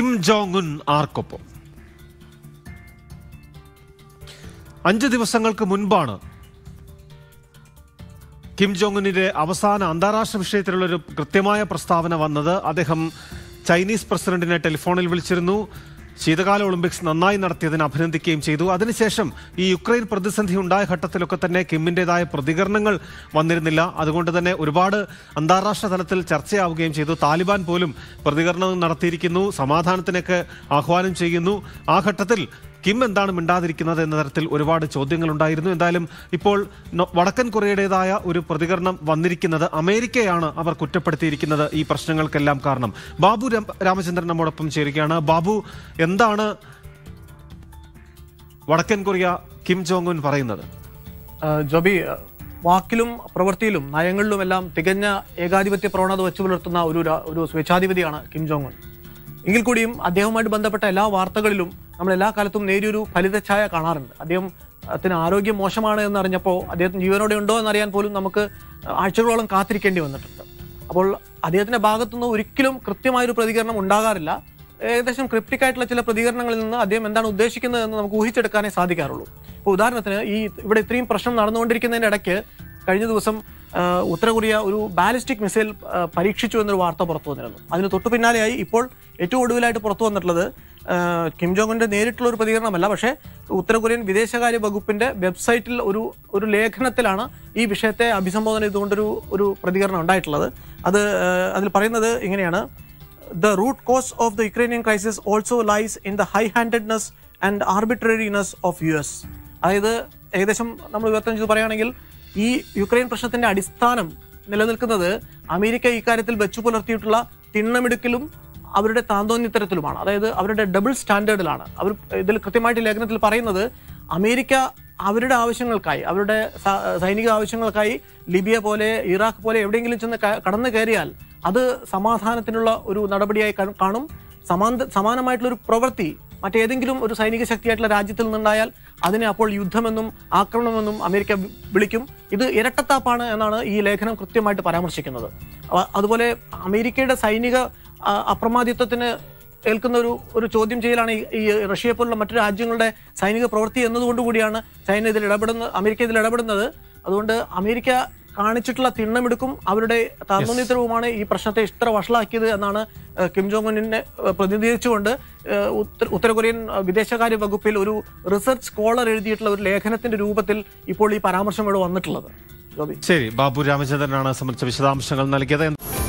Kim Jong Un ആർക്കൊപ്പം അഞ്ച് ദിവസങ്ങൾക്ക് മുൻപാണ് കിം ജോങ് ഉന്നിന്റെ അവസാന അന്താരാഷ്ട്ര വിഷയത്തിലുള്ള ഒരു കൃത്യമായ പ്രസ്താവന വന്നത് അദ്ദേഹം ചൈനീസ് പ്രസിഡന്റിനെ ടെലിഫോണിൽ വിളിച്ചിരുന്നു ശീതകാല ഒളിമ്പിക്സ് നന്നായി നടത്തിയതിന് അഭിനന്ദിക്കുകയും ചെയ്തു അതിനുശേഷം ഈ യുക്രൈൻ പ്രതിസന്ധി ഉണ്ടായ ഘട്ടത്തിലൊക്കെ തന്നെ കിമ്മിൻ്റെതായ പ്രതികരണങ്ങൾ വന്നിരുന്നില്ല അതുകൊണ്ട് തന്നെ ഒരുപാട് അന്താരാഷ്ട്ര തലത്തിൽ ചർച്ചയാവുകയും ചെയ്തു താലിബാൻ പോലും പ്രതികരണം നടത്തിയിരിക്കുന്നു സമാധാനത്തിനൊക്കെ ആഹ്വാനം ചെയ്യുന്നു ആ ഘട്ടത്തിൽ കിം എന്താണ് മിണ്ടാതിരിക്കുന്നത് എന്ന തരത്തിൽ ഒരുപാട് ചോദ്യങ്ങൾ ഉണ്ടായിരുന്നു എന്തായാലും ഇപ്പോൾ നൊ- വടക്കൻ കൊറിയയുടേതായ ഒരു പ്രതികരണം വന്നിരിക്കുന്നത് അമേരിക്കയാണ് അവർ കുറ്റപ്പെടുത്തിയിരിക്കുന്നത് ഈ പ്രശ്നങ്ങൾക്കെല്ലാം കാരണം ബാബു രാം- രാമചന്ദ്രൻ നമ്മോടൊപ്പം ചേരുകയാണ് ബാബു എന്താണ് വടക്കൻ കൊറിയ കിം ജോങ് ഉൻ പറയുന്നത് ആ, ജോബി ആ, വാക്കിലും പ്രവൃത്തിയിലും നയങ്ങളിലുമെല്ലാം തികഞ്ഞ ഏകാധിപത്യ പ്രവണത വെച്ചു പുലർത്തുന്ന ഒരു രാ- ഒരു സ്വേച്ഛാധിപതിയാണ് കിം ജോങ് ഉൻ എങ്കിൽ കൂടിയും അദ്ദേഹവുമായിട്ട് ബന്ധപ്പെട്ട എല്ലാ വാർത്തകളിലും നമ്മൾ എല്ലാ കാലത്തും നേരിയൊരു ഫലിതഛായ കാണാറുണ്ട് അദ്ദേഹം അദ്ദേഹത്തിന് ആരോഗ്യം മോശമാണ് എന്ന് അറിഞ്ഞപ്പോൾ അദ്ദേഹത്തിന് ജീവനോടെ ഉണ്ടോ എന്നറിയാൻ പോലും നമുക്ക് ആഴ്ചകളോളം കാത്തിരിക്കേണ്ടി വന്നിട്ടുണ്ട് അപ്പോൾ അദ്ദേഹത്തിന്റെ ഭാഗത്തുനിന്ന് ഒരിക്കലും കൃത്യമായൊരു പ്രതികരണം ഉണ്ടാകാറില്ല ഏകദേശം ക്രിപ്റ്റിക് ആയിട്ടുള്ള ചില പ്രതികരണങ്ങളിൽ നിന്ന് അദ്ദേഹം എന്താണ് ഉദ്ദേശിക്കുന്നത് എന്ന് നമുക്ക് ഊഹിച്ചെടുക്കാനേ സാധിക്കാറുള്ളൂ ഇപ്പോൾ ഉദാഹരണത്തിന് ഈ ഇവിടെ ഇത്രയും പ്രശ്നം നടന്നുകൊണ്ടിരിക്കുന്നതിന്റെ ഇടയ്ക്ക് കഴിഞ്ഞ ദിവസം ആ, ഉത്തര കൊറിയ ഒരു ബാലിസ്റ്റിക് മിസൈൽ ആ, പരീക്ഷിച്ചു എന്നൊരു വാർത്ത പുറത്തു വന്നിരുന്നു അതിന് തൊട്ടു പിന്നാലെയായി ഇപ്പോൾ ഏറ്റവും ഒടുവിലായിട്ട് പുറത്തു വന്നിട്ടുള്ളത് ആ, കിം ജോങ്ങിന്റെ നേരിട്ടുള്ള ഒരു പ്രതികരണമല്ല പക്ഷേ ഉത്തര കൊറിയൻ വിദേശകാര്യ വകുപ്പിന്റെ വെബ്സൈറ്റിൽ ഒരു ഒരു ലേഖനത്തിലാണ് ഈ വിഷയത്തെ അഭിസംബോധന ചെയ്തുകൊണ്ടൊരു ഒരു പ്രതികരണം ഉണ്ടായിട്ടുള്ളത് അത് ആ, അതിൽ പറയുന്നത് ഇങ്ങനെയാണ് the root cause of the Ukrainian crisis also lies in the high-handedness and arbitrariness of US. അതായത് ഏകദേശം നമ്മൾ വിവർത്തനം ചെയ്ത് പറയുകയാണെങ്കിൽ ഈ യുക്രൈൻ പ്രശ്നത്തിന്റെ അടിസ്ഥാനം നിലനിൽക്കുന്നത് അമേരിക്ക ഇക്കാര്യത്തിൽ വെച്ചു പുലർത്തിയിട്ടുള്ള തിണ്ണമെടുക്കലും അവരുടെ താന്തോന്യത്തരത്തിലുമാണ് അതായത് അവരുടെ ഡബിൾ സ്റ്റാൻഡേർഡിലാണ് അവർ ഇതിൽ കൃത്യമായിട്ട് ലേഖനത്തിൽ പറയുന്നത് അമേരിക്ക അവരുടെ ആവശ്യങ്ങൾക്കായി അവരുടെ സ- സൈനിക ആവശ്യങ്ങൾക്കായി ലിബിയ പോലെ ഇറാഖ് പോലെ എവിടെയെങ്കിലും ചെന്ന് ക- കടന്നു കയറിയാൽ അത് സമാധാനത്തിനുള്ള ഒരു നടപടിയായി കാണും- കാണും സമാന്ത സമാനമായിട്ടുള്ള ഒരു പ്രവൃത്തി മറ്റേതെങ്കിലും ഒരു സൈനിക ശക്തിയായിട്ടുള്ള രാജ്യത്തിൽ നിന്നുണ്ടായാൽ അതിനെ അപ്പോൾ യുദ്ധമെന്നും ആക്രമണമെന്നും അമേരിക്ക വി- വിളിക്കും ഇത് ഇരട്ടത്താപ്പാണ് എന്നാണ് ഈ ലേഖനം കൃത്യമായിട്ട് പരാമർശിക്കുന്നത് അവ- അതുപോലെ അമേരിക്കയുടെ സൈനിക ആ, അപ്രമാദിത്വത്തിന് ഏൽക്കുന്ന ഒരു ഒരു ചോദ്യം ചെയ്യലാണ് ഈ- ഈ റഷ്യയെ പോലുള്ള മറ്റു രാജ്യങ്ങളുടെ സൈനിക പ്രവൃത്തി എന്നതുകൊണ്ട് കൂടിയാണ് ചൈന ഇതിൽ ഇടപെടുന്ന അമേരിക്ക ഇതിൽ ഇടപെടുന്നത് അതുകൊണ്ട് അമേരിക്ക കാണിച്ചിട്ടുള്ള തിണ്ണമെടുക്കും അവരുടെ താത്മന്യത്തരവുമാണ് ഈ പ്രശ്നത്തെ ഇത്ര വഷളാക്കിയത് എന്നാണ് ഏഹ്, കിം ജോങ് ഉന്നിനെ ഏഹ്, പ്രതിനിധീകരിച്ചുകൊണ്ട് ഏഹ്, ഉത്തര ഉത്തര കൊറിയൻ ഏഹ്, വിദേശകാര്യ വകുപ്പിൽ ഒരു റിസർച്ച് സ്കോളർ എഴുതിയിട്ടുള്ള ഒരു ലേഖനത്തിന്റെ രൂപത്തിൽ ഇപ്പോൾ ഈ പരാമർശം ഇവിടെ വന്നിട്ടുള്ളത് ഗോപി ശരി ബാബു രാമചന്ദ്രനാണ് സംബന്ധിച്ച വിശദാംശങ്ങൾ നൽകിയത്